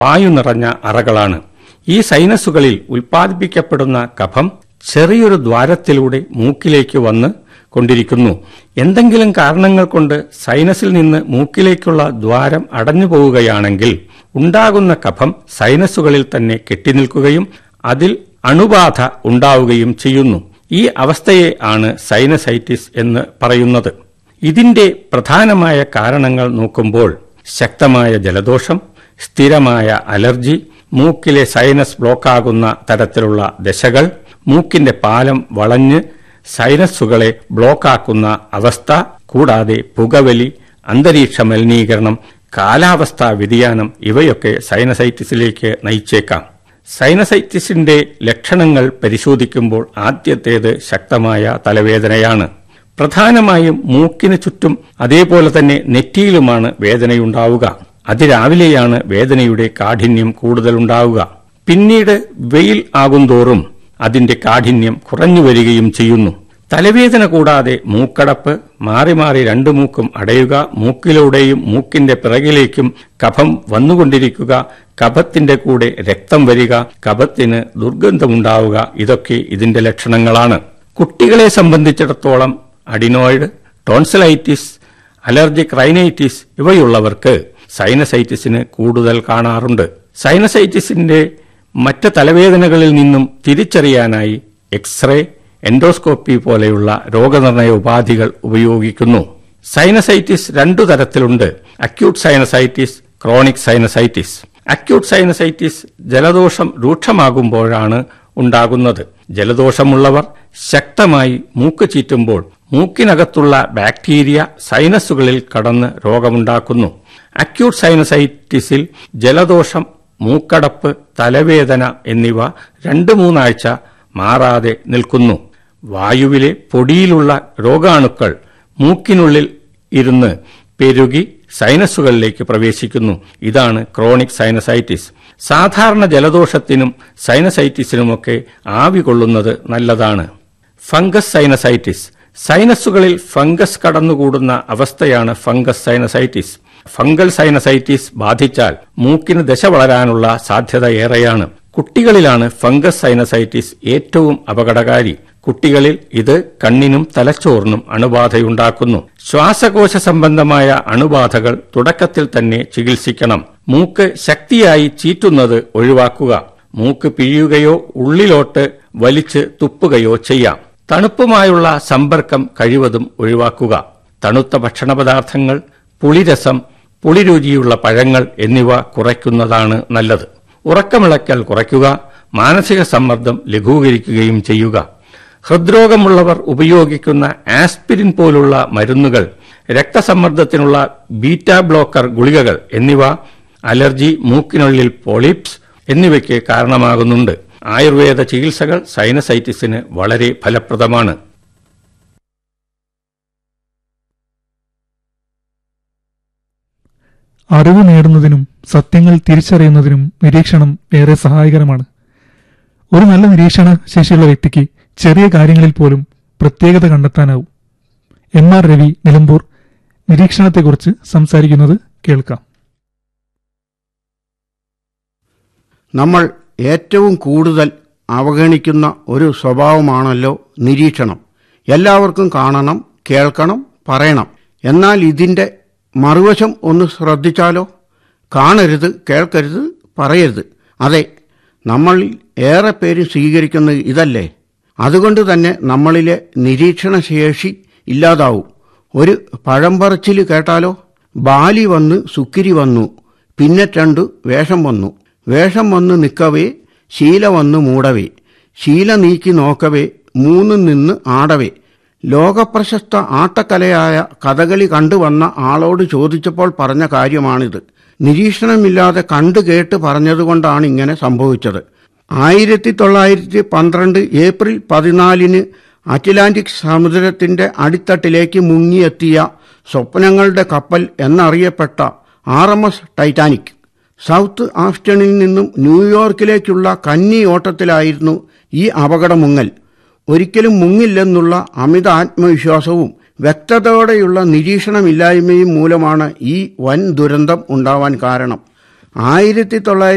വായു നിറഞ്ഞ അറകളാണ് ഈ സൈനസുകളിൽ ഉൽപ്പാദിപ്പിക്കപ്പെടുന്ന കഫം ചെറിയൊരു ദ്വാരത്തിലൂടെ മൂക്കിലേക്ക് വന്ന് കൊണ്ടിരിക്കുന്നു എന്തെങ്കിലും കാരണങ്ങൾ കൊണ്ട് സൈനസിൽ നിന്ന് മൂക്കിലേക്കുള്ള ദ്വാരം അടഞ്ഞു പോവുകയാണെങ്കിൽ ഉണ്ടാകുന്ന കഫം സൈനസുകളിൽ തന്നെ കെട്ടിനിൽക്കുകയും അതിൽ അണുബാധ ഉണ്ടാവുകയും ചെയ്യുന്നു ഈ അവസ്ഥയെ ആണ് സൈനസൈറ്റിസ് എന്ന് പറയുന്നത് ഇതിന്റെ പ്രധാനമായ കാരണങ്ങൾ നോക്കുമ്പോൾ ശക്തമായ ജലദോഷം സ്ഥിരമായ അലർജി മൂക്കിലെ സൈനസ് ബ്ലോക്കാകുന്ന തരത്തിലുള്ള ദശകൾ മൂക്കിന്റെ പാലം വളഞ്ഞ് സൈനസുകളെ ബ്ലോക്കാക്കുന്ന അവസ്ഥ കൂടാതെ പുകവലി അന്തരീക്ഷ മലിനീകരണം കാലാവസ്ഥാ വ്യതിയാനം ഇവയൊക്കെ സൈനസൈറ്റിസിലേക്ക് നയിച്ചേക്കാം സൈനസൈറ്റിസിന്റെ ലക്ഷണങ്ങൾ പരിശോധിക്കുമ്പോൾ ആദ്യത്തേത് ശക്തമായ തലവേദനയാണ് പ്രധാനമായും മൂക്കിന് ചുറ്റും അതേപോലെ തന്നെ നെറ്റിയിലുമാണ് വേദനയുണ്ടാവുക അതിരാവിലെയാണ് വേദനയുടെ കാഠിന്യം കൂടുതലുണ്ടാവുക പിന്നീട് വെയിൽ ആകുന്തോറും അതിന്റെ കാഠിന്യം കുറഞ്ഞു വരികയും ചെയ്യുന്നു തലവേദന കൂടാതെ മൂക്കടപ്പ് മാറി മാറി രണ്ടു മൂക്കും അടയുക മൂക്കിലൂടെയും മൂക്കിന്റെ പിറകിലേക്കും കഫം വന്നുകൊണ്ടിരിക്കുക കഫത്തിന്റെ കൂടെ രക്തം വരിക കഫത്തിന് ദുർഗന്ധമുണ്ടാവുക ഇതൊക്കെ ഇതിന്റെ ലക്ഷണങ്ങളാണ് കുട്ടികളെ സംബന്ധിച്ചിടത്തോളം അഡിനോയിഡ് ടോൺസിലൈറ്റിസ് അലർജിക് റൈനൈറ്റിസ് ഇവയുള്ളവർക്ക് സൈനസൈറ്റിസിന് കൂടുതൽ കാണാറുണ്ട് സൈനസൈറ്റിസിന്റെ മറ്റ് തലവേദനകളിൽ നിന്നും തിരിച്ചറിയാനായി എക്സ്റേ എൻഡോസ്കോപ്പി പോലെയുള്ള രോഗനിർണയ ഉപാധികൾ ഉപയോഗിക്കുന്നു സൈനസൈറ്റിസ് രണ്ടു തരത്തിലുണ്ട് acute sinusitis chronic sinusitis acute sinusitis ജലദോഷം രൂക്ഷമാകുമ്പോഴാണ് ഉണ്ടാകുന്നത് ജലദോഷമുള്ളവർ ശക്തമായി മൂക്ക് ചീറ്റുമ്പോൾ മൂക്കിനകത്തുള്ള ബാക്ടീരിയ സൈനസുകളിൽ കടന്ന് രോഗമുണ്ടാക്കുന്നു അക്യൂട്ട് സൈനസൈറ്റിസിൽ ജലദോഷം മൂക്കടപ്പ് തലവേദന എന്നിവ രണ്ട് മൂന്നാഴ്ച മാറാതെ നിൽക്കുന്നു വായുവിലെ പൊടിയിലുള്ള രോഗാണുക്കൾ മൂക്കിനുള്ളിൽ ഇരുന്ന് പെരുകി സൈനസുകളിലേക്ക് പ്രവേശിക്കുന്നു ഇതാണ് ക്രോണിക് സൈനസൈറ്റിസ് സാധാരണ ജലദോഷത്തിനും സൈനസൈറ്റിസിനുമൊക്കെ ആവി കൊള്ളുന്നത് നല്ലതാണ് ഫംഗസ് സൈനസൈറ്റിസ് സൈനസുകളിൽ ഫംഗസ് കടന്നുകൂടുന്ന അവസ്ഥയാണ് ഫംഗസ് സൈനസൈറ്റിസ് ഫംഗൽ സൈനസൈറ്റിസ് ബാധിച്ചാൽ മൂക്കിന് ദശ വളരാനുള്ള സാധ്യത ഏറെയാണ് കുട്ടികളിലാണ് ഫംഗസ് സൈനസൈറ്റിസ് ഏറ്റവും അപകടകാരി കുട്ടികളിൽ ഇത് കണ്ണിനും തലച്ചോറിനും അണുബാധയുണ്ടാക്കുന്നു ശ്വാസകോശ സംബന്ധമായ അണുബാധകൾ തുടക്കത്തിൽ തന്നെ ചികിത്സിക്കണം മൂക്ക് ശക്തിയായി ചീറ്റുന്നത് ഒഴിവാക്കുക മൂക്ക് പിഴിയുകയോ ഉള്ളിലോട്ട് വലിച്ച് തുപ്പുകയോ ചെയ്യാം തണുപ്പുമായുള്ള സമ്പർക്കം കഴിവതും ഒഴിവാക്കുക തണുത്ത ഭക്ഷണപദാർത്ഥങ്ങൾ പുളിരസം പുളിരുചിയുള്ള പഴങ്ങൾ എന്നിവ കുറയ്ക്കുന്നതാണ് നല്ലത് ഉറക്കമിളക്കൽ കുറയ്ക്കുക മാനസിക സമ്മർദ്ദം ലഘൂകരിക്കുകയും ചെയ്യുക ഹൃദ്രോഗമുള്ളവർ ഉപയോഗിക്കുന്ന ആസ്പിരിൻ പോലുള്ള മരുന്നുകൾ രക്തസമ്മർദ്ദത്തിനുള്ള ബീറ്റ ബ്ലോക്കർ ഗുളികകൾ എന്നിവ അലർജി മൂക്കിനുള്ളിൽ പോളിപ്സ് എന്നിവയ്ക്ക് കാരണമാകുന്നുണ്ട് ആയുർവേദ ചികിത്സകൾ സൈനസൈറ്റിസിന് വളരെ ഫലപ്രദമാണ് അറിവ് നേടുന്നതിനും സത്യങ്ങൾ തിരിച്ചറിയുന്നതിനും നിരീക്ഷണം ഏറെ സഹായകരമാണ് ഒരു നല്ല നിരീക്ഷണ ശേഷിയുള്ള വ്യക്തിക്ക് ചെറിയ കാര്യങ്ങളിൽ പോലും പ്രത്യേകത കണ്ടെത്താനാവും എം ആർ രവി നിലമ്പൂർ നിരീക്ഷണത്തെക്കുറിച്ച് സംസാരിക്കുന്നത് കേൾക്കാം നമ്മൾ ഏറ്റവും കൂടുതൽ അവഗണിക്കുന്ന ഒരു സ്വഭാവമാണല്ലോ നിരീക്ഷണം എല്ലാവർക്കും കാണണം കേൾക്കണം പറയണം എന്നാൽ ഇതിൻ്റെ മറുവശം ഒന്ന് ശ്രദ്ധിച്ചാലോ കാണരുത് കേൾക്കരുത് പറയരുത് അതെ നമ്മളിൽ ഏറെ പേര് സ്വീകരിക്കുന്നത് ഇതല്ലേ അതുകൊണ്ട് തന്നെ നമ്മളിലെ നിരീക്ഷണ ശേഷി ഇല്ലാതാവും ഒരു പഴംപറച്ചിൽ കേട്ടാലോ ബാലി വന്ന് സുക്കിരി വന്നു പിന്നെ രണ്ടു വേഷം വന്നു വേഷം വന്ന് നിൽക്കവേ ശീല വന്ന് മൂടവേ ശീല നീക്കി നോക്കവേ മൂന്ന് നിന്ന് ആടവേ ലോകപ്രശസ്ത ആട്ടക്കലയായ കഥകളി കണ്ടുവന്ന ആളോട് ചോദിച്ചപ്പോൾ പറഞ്ഞ കാര്യമാണിത് നിരീക്ഷണമില്ലാതെ കണ്ടു കേട്ട് പറഞ്ഞതുകൊണ്ടാണ് ഇങ്ങനെ സംഭവിച്ചത് ആയിരത്തി തൊള്ളായിരത്തി പന്ത്രണ്ട് ഏപ്രിൽ പതിനാലിന് അറ്റ്ലാന്റിക് സമുദ്രത്തിന്റെ അടിത്തട്ടിലേക്ക് മുങ്ങിയെത്തിയ സ്വപ്നങ്ങളുടെ കപ്പൽ എന്നറിയപ്പെട്ട R M S Titanic south ആസ്റ്റണിൽ നിന്നും ന്യൂയോർക്കിലേക്കുള്ള കന്നി ഓട്ടത്തിലായിരുന്നു ഈ അപകടമുങ്ങൽ ഒരിക്കലും മുങ്ങില്ലെന്നുള്ള അമിത ആത്മവിശ്വാസവും വ്യക്തതയോടെയുള്ള നിരീക്ഷണമില്ലായ്മയും മൂലമാണ് ഈ വൻ ദുരന്തം ഉണ്ടാവാൻ കാരണം ആയിരത്തി തൊള്ളായിരത്തി